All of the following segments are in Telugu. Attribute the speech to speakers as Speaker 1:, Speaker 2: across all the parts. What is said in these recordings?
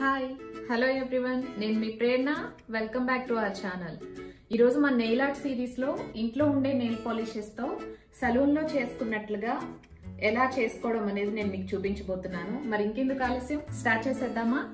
Speaker 1: హాయ్ హలో ఎవ్రీవన్ నేను మీ Prerana welcome back to our channel ఈరోజు మన నెయిల్ ఆర్ట్ సిరీస్ లో ఇంట్లో ఉండే నెయిల్ పాలిషెస్ తో సలూన్ లో చేసుకున్నట్లుగా ఎలా చేసుకోవడం అనేది నేను మీకు చూపించబోతున్నాను మరి ఇంకెందుకు ఆలస్యం స్టార్ట్ చేసేద్దామా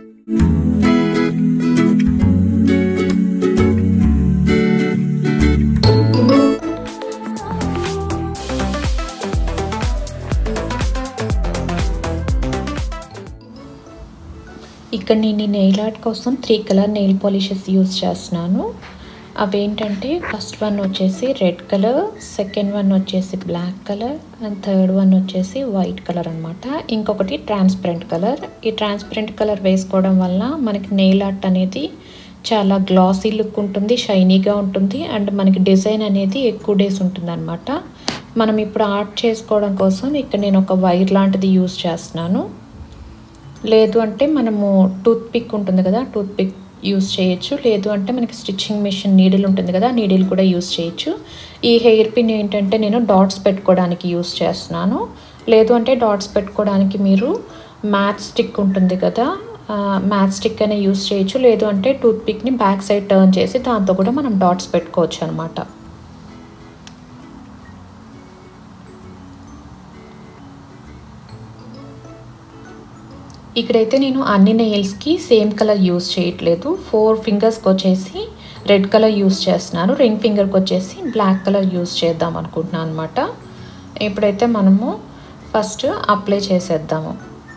Speaker 2: ఇక్కడ నేను ఈ నెయిల్ ఆర్ట్ కోసం three colour nail polishes use చేస్తున్నాను అవేంటంటే ఫస్ట్ వన్ వచ్చేసి రెడ్ కలర్ సెకండ్ వన్ వచ్చేసి black colour and third one వచ్చేసి వైట్ కలర్ అనమాట ఇంకొకటి ట్రాన్స్పరెంట్ కలర్ ఈ ట్రాన్స్పరెంట్ కలర్ వేసుకోవడం వల్ల మనకి నెయిల్ ఆర్ట్ అనేది చాలా గ్లాసీ లుక్ ఉంటుంది షైనీగా ఉంటుంది అండ్ మనకి డిజైన్ అనేది ఎక్కువ డేస్ ఉంటుంది అనమాట మనం ఇప్పుడు ఆర్ట్ చేసుకోవడం కోసం ఇక్కడ నేను ఒక వైర్ లాంటిది యూస్ చేస్తున్నాను లేదు అంటే మనము టూత్ పిక్ ఉంటుంది కదా టూత్ పిక్ యూస్ చేయొచ్చు లేదు అంటే మనకి స్టిచ్చింగ్ మిషన్ నీడిల్ ఉంటుంది కదా నీడిల్ కూడా యూస్ చేయొచ్చు ఈ హెయిర్ పిన్ ఏంటంటే నేను డాట్స్ పెట్టుకోవడానికి యూస్ చేస్తున్నాను లేదు అంటే డాట్స్ పెట్టుకోవడానికి మీరు మ్యాథ్ స్టిక్ ఉంటుంది కదా మ్యాథ్ స్టిక్ అనే యూస్ చేయొచ్చు లేదు అంటే టూత్ పిక్ని బ్యాక్ సైడ్ టర్న్ చేసి దాంతో కూడా మనం డాట్స్ పెట్టుకోవచ్చు అనమాట ఇక్కడైతే నేను అన్ని నెయిల్స్కి సేమ్ కలర్ యూస్ చేయట్లేదు ఫోర్ ఫింగర్స్కి వచ్చేసి రెడ్ కలర్ యూస్ చేస్తున్నాను రింగ్ ఫింగర్కి వచ్చేసి బ్లాక్ కలర్ యూస్ చేద్దాం అనుకుంటున్నాను అనమాట ఇప్పుడైతే మనము ఫస్ట్ అప్లై చేసేద్దాము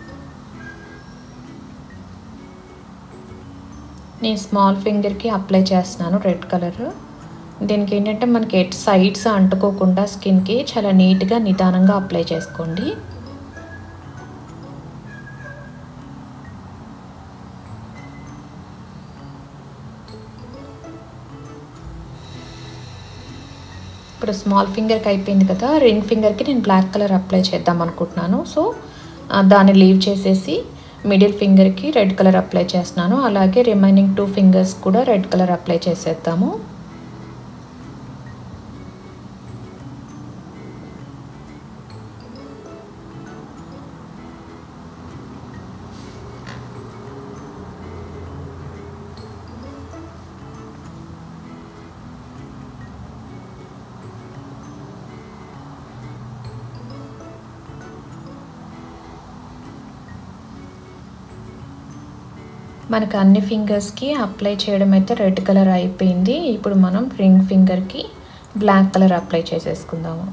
Speaker 2: నేను స్మాల్ ఫింగర్కి అప్లై చేస్తున్నాను రెడ్ కలర్ దీనికి ఏంటంటే మనకి ఎట్ సైడ్స్ అంటుకోకుండా స్కిన్కి చాలా నీట్గా నిదానంగా అప్లై చేసుకోండి ఇప్పుడు స్మాల్ ఫింగర్కి అయిపోయింది కదా రింగ్ ఫింగర్కి నేను బ్లాక్ కలర్ అప్లై చేద్దాం అనుకుంటున్నాను సో దాన్ని లీవ్ చేసేసి మిడిల్ ఫింగర్కి రెడ్ కలర్ అప్లై చేస్తున్నాను అలాగే రిమైనింగ్ టూ ఫింగర్స్ కూడా రెడ్ కలర్ అప్లై చేసేద్దాము మనకు అన్ని ఫింగర్స్కి అప్లై చేయడం అయితే రెడ్ కలర్ అయిపోయింది ఇప్పుడు మనం రింగ్ ఫింగర్కి బ్లాక్ కలర్ అప్లై చేసేసుకుందాము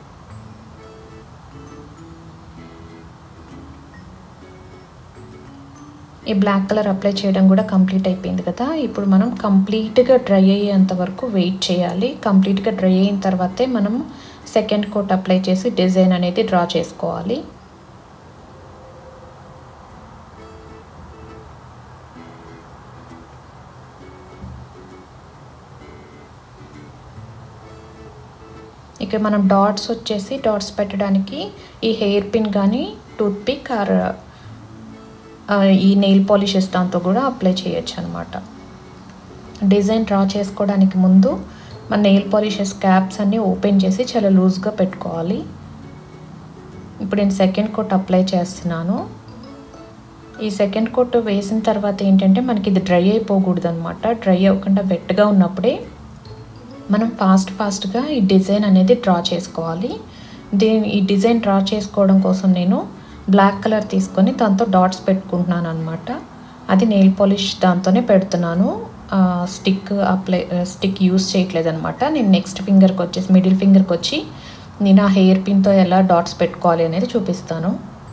Speaker 2: ఈ బ్లాక్ కలర్ అప్లై చేయడం కూడా కంప్లీట్ అయిపోయింది కదా ఇప్పుడు మనం కంప్లీట్గా డ్రై అయ్యేంత వరకు వెయిట్ చేయాలి కంప్లీట్గా డ్రై అయిన తర్వాతే మనం సెకండ్ కోట్ అప్లై చేసి డిజైన్ అనేది డ్రా చేసుకోవాలి ఇక్కడ మనం డాట్స్ వచ్చేసి డాట్స్ పెట్టడానికి ఈ హెయిర్ పిన్ కానీ టూత్ పిక్ ఆర్ ఈ నెయిల్ పాలిషెస్ దాంతో కూడా అప్లై చేయొచ్చు అనమాట డిజైన్ డ్రా చేసుకోవడానికి ముందు మన నెయిల్ పాలిషెస్ క్యాప్స్ అన్నీ ఓపెన్ చేసి చాలా లూజ్గా పెట్టుకోవాలి ఇప్పుడు నేను సెకండ్ కోట్ అప్లై చేస్తున్నాను ఈ సెకండ్ కోట్ వేసిన తర్వాత ఏంటంటే మనకి ఇది డ్రై అయిపోకూడదు అనమాట డ్రై అవ్వకుండా వెట్గా ఉన్నప్పుడే మనం ఫాస్ట్ ఫాస్ట్గా ఈ డిజైన్ అనేది డ్రా చేసుకోవాలి దీని ఈ డిజైన్ డ్రా చేసుకోవడం కోసం నేను బ్లాక్ కలర్ తీసుకొని దాంతో డాట్స్ పెట్టుకుంటున్నాను అనమాట అది నెయిల్ పాలిష్ దాంతోనే పెడుతున్నాను స్టిక్ అప్లై స్టిక్ యూస్ చేయట్లేదు అనమాట నేను నెక్స్ట్ ఫింగర్కి వచ్చేసి మిడిల్ ఫింగర్కి వచ్చి నేను ఆ హెయిర్ పిన్తో ఎలా డాట్స్ పెట్టుకోవాలి అనేది చూపిస్తాను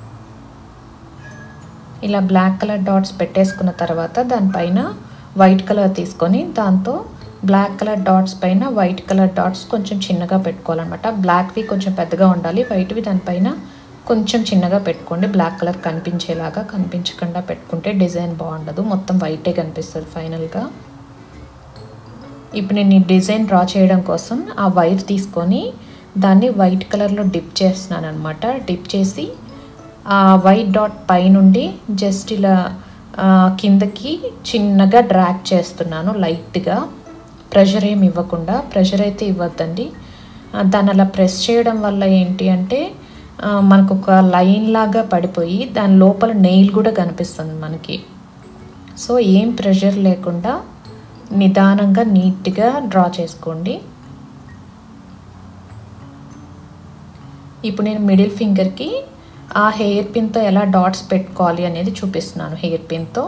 Speaker 2: ఇలా బ్లాక్ కలర్ డాట్స్ పెట్టేసుకున్న తర్వాత దానిపైన వైట్ కలర్ తీసుకొని దాంతో బ్లాక్ కలర్ డాట్స్ పైన వైట్ కలర్ డాట్స్ కొంచెం చిన్నగా పెట్టుకోవాలన్నమాట బ్లాక్వి కొంచెం పెద్దగా ఉండాలి వైట్వి దానిపైన కొంచెం చిన్నగా పెట్టుకోండి బ్లాక్ కలర్ కనిపించేలాగా కనిపించకుండా పెట్టుకుంటే డిజైన్ బాగుండదు మొత్తం వైటే కనిపిస్తుంది ఫైనల్గా ఇప్పుడు నేను ఈ డిజైన్ డ్రా చేయడం కోసం ఆ వైర్ తీసుకొని దాన్ని వైట్ కలర్లో డిప్ చేస్తున్నాను అనమాట డిప్ చేసి ఆ వైట్ డాట్ పై నుండి జస్ట్ ఇలా కిందకి చిన్నగా డ్రాగ్ చేస్తున్నాను లైట్గా ప్రెషర్ ఏమి ఇవ్వకుండా ప్రెషర్ అయితే ఇవ్వద్దండి దాన్ని అలా ప్రెస్ చేయడం వల్ల ఏంటి అంటే మనకు ఒక లైన్ లాగా పడిపోయి దాని లోపల నెయిల్ కూడా కనిపిస్తుంది మనకి సో ఏం ప్రెషర్ లేకుండా నిదానంగా నీట్గా డ్రా చేసుకోండి ఇప్పుడు నేను మిడిల్ ఫింగర్కి ఆ హెయిర్ పిన్తో ఎలా డాట్స్ పెట్టుకోవాలి అనేది చూపిస్తున్నాను హెయిర్ పిన్తో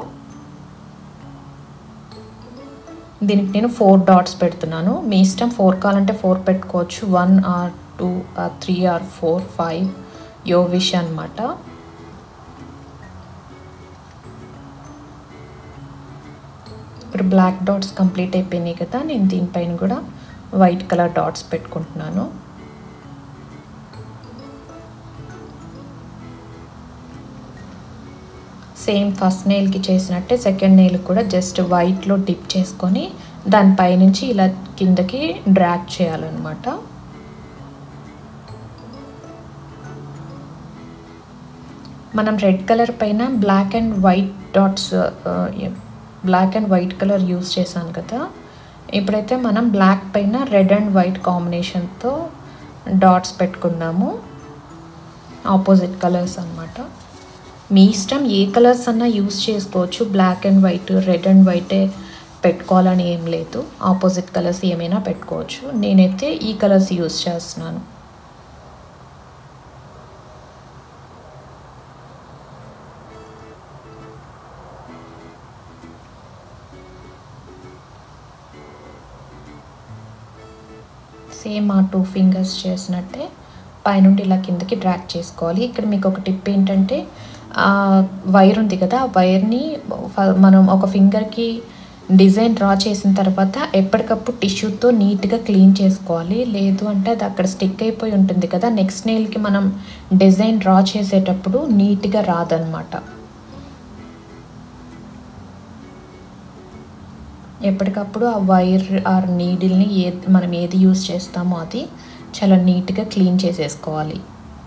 Speaker 2: దీనికి నేను ఫోర్ డాట్స్ పెడుతున్నాను మీ ఇష్టం ఫోర్ కావాలంటే ఫోర్ పెట్టుకోవచ్చు one or two or three or four five your wish అనమాట ఇప్పుడు బ్లాక్ డాట్స్ కంప్లీట్ అయిపోయినాయి కదా నేను దీనిపైన కూడా వైట్ కలర్ డాట్స్ పెట్టుకుంటున్నాను సేమ్ ఫస్ట్ నెయిల్కి చేసినట్టే సెకండ్ నెయిల్ కూడా జస్ట్ వైట్లో డిప్ చేసుకొని దానిపై నుంచి ఇలా కిందకి డ్రాగ్ చేయాలన్నమాట మనం రెడ్ కలర్ పైన black and white dots black and white colour use చేశాను కదా ఇప్పుడైతే మనం బ్లాక్ పైన రెడ్ అండ్ వైట్ కాంబినేషన్తో డాట్స్ పెట్టుకుందాము ఆపోజిట్ కలర్స్ అనమాట మీ ఇష్టం ఏ కలర్స్ అన్నా యూస్ చేసుకోవచ్చు black and white red and వైటే పెట్టుకోవాలని ఏం లేదు ఆపోజిట్ కలర్స్ ఏమైనా పెట్టుకోవచ్చు నేనైతే ఈ కలర్స్ యూస్ చేస్తున్నాను సేమ్ ఆ టూ ఫింగర్స్ చేసినట్టే పైనుండి ఇలా కిందకి డ్రాక్ చేసుకోవాలి ఇక్కడ మీకు ఒక టిప్ ఏంటంటే వైర్ ఉంది కదా ఆ వైర్ని మనం ఒక ఫింగర్కి డిజైన్ డ్రా చేసిన తర్వాత ఎప్పటికప్పుడు టిష్యూతో నీట్గా క్లీన్ చేసుకోవాలి లేదు అంటే అది అక్కడ స్టిక్ అయిపోయి ఉంటుంది కదా నెక్స్ట్ నెయిల్కి మనం డిజైన్ డ్రా చేసేటప్పుడు నీట్గా రాదనమాట ఎప్పటికప్పుడు ఆ వైర్ ఆర్ నీడిల్ని ఏ మనం ఏది యూస్ చేస్తామో అది చాలా నీట్గా క్లీన్ చేసేసుకోవాలి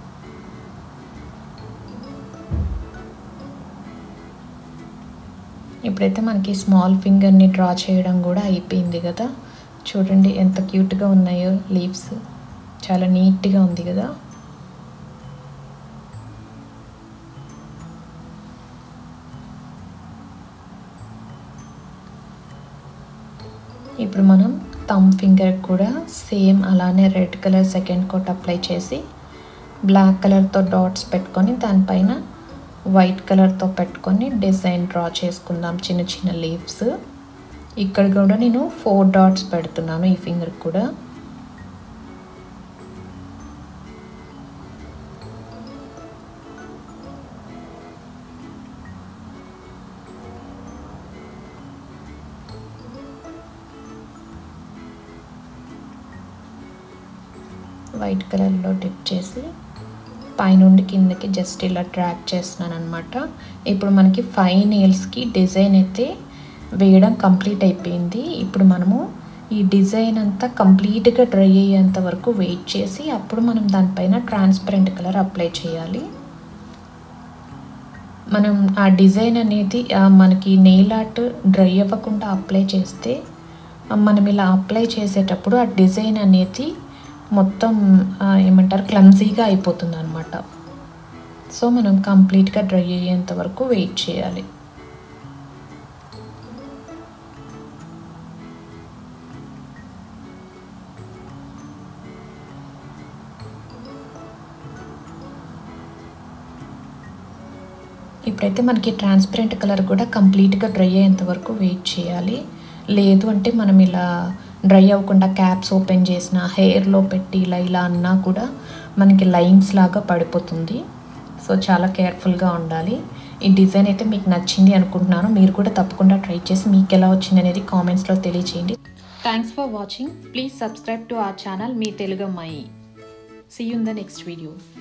Speaker 2: ఇప్పుడైతే మనకి స్మాల్ ఫింగర్ని డ్రా చేయడం కూడా అయిపోయింది కదా చూడండి ఎంత క్యూట్గా ఉన్నాయో లీవ్స్ చాలా నీట్గా ఉంది కదా ఇప్పుడు మనం థమ్ ఫింగర్ కూడా సేమ్ అలానే red colour second coat apply చేసి బ్లాక్ కలర్తో డాట్స్ పెట్టుకొని దానిపైన వైట్ కలర్తో పెట్టుకొని డిజైన్ డ్రా చేసుకుందాం చిన్న చిన్న లీవ్స్ ఇక్కడ కూడా నేను ఫోర్ డాట్స్ పెడుతున్నాను ఈ ఫింగర్ కూడా వైట్ కలర్లో డిప్ చేసి పైనుండి కిందకి జస్ట్ ఇలా ట్రాక్ చేస్తున్నాను అనమాట ఇప్పుడు మనకి ఫైవ్ నెయిల్స్కి డిజైన్ అయితే వేయడం కంప్లీట్ అయిపోయింది ఇప్పుడు మనము ఈ డిజైన్ అంతా కంప్లీట్గా డ్రై అయ్యేంత వరకు వెయిట్ చేసి అప్పుడు మనం దానిపైన ట్రాన్స్పరెంట్ కలర్ అప్లై చేయాలి మనం ఆ డిజైన్ అనేది మనకి నెయిల్ ఆర్ట్ డ్రై అవ్వకుండా అప్లై చేస్తే మనం ఇలా అప్లై చేసేటప్పుడు ఆ డిజైన్ అనేది మొత్తం ఏమంటారు క్లమ్జీగా అయిపోతుంది అనమాట సో మనం కంప్లీట్గా డ్రై అయ్యేంత వరకు వెయిట్ చేయాలి ఇప్పుడైతే మనకి ట్రాన్స్పరెంట్ కలర్ కూడా కంప్లీట్గా డ్రై అయ్యేంత వరకు వెయిట్ చేయాలి లేదు అంటే మనం ఇలా డ్రై అవ్వకుండా క్యాప్స్ ఓపెన్ చేసిన హెయిర్లో పెట్టి ఇలా ఇలా అన్నా కూడా మనకి లైన్స్ లాగా పడిపోతుంది సో చాలా కేర్ఫుల్గా ఉండాలి ఈ డిజైన్ అయితే మీకు నచ్చింది అనుకుంటున్నాను మీరు కూడా తప్పకుండా ట్రై చేసి మీకు ఎలా వచ్చింది అనేది కామెంట్స్లో తెలియచేయండి thanks for watching please subscribe to our channel మీ తెలుగు అమ్మాయి see you in the next video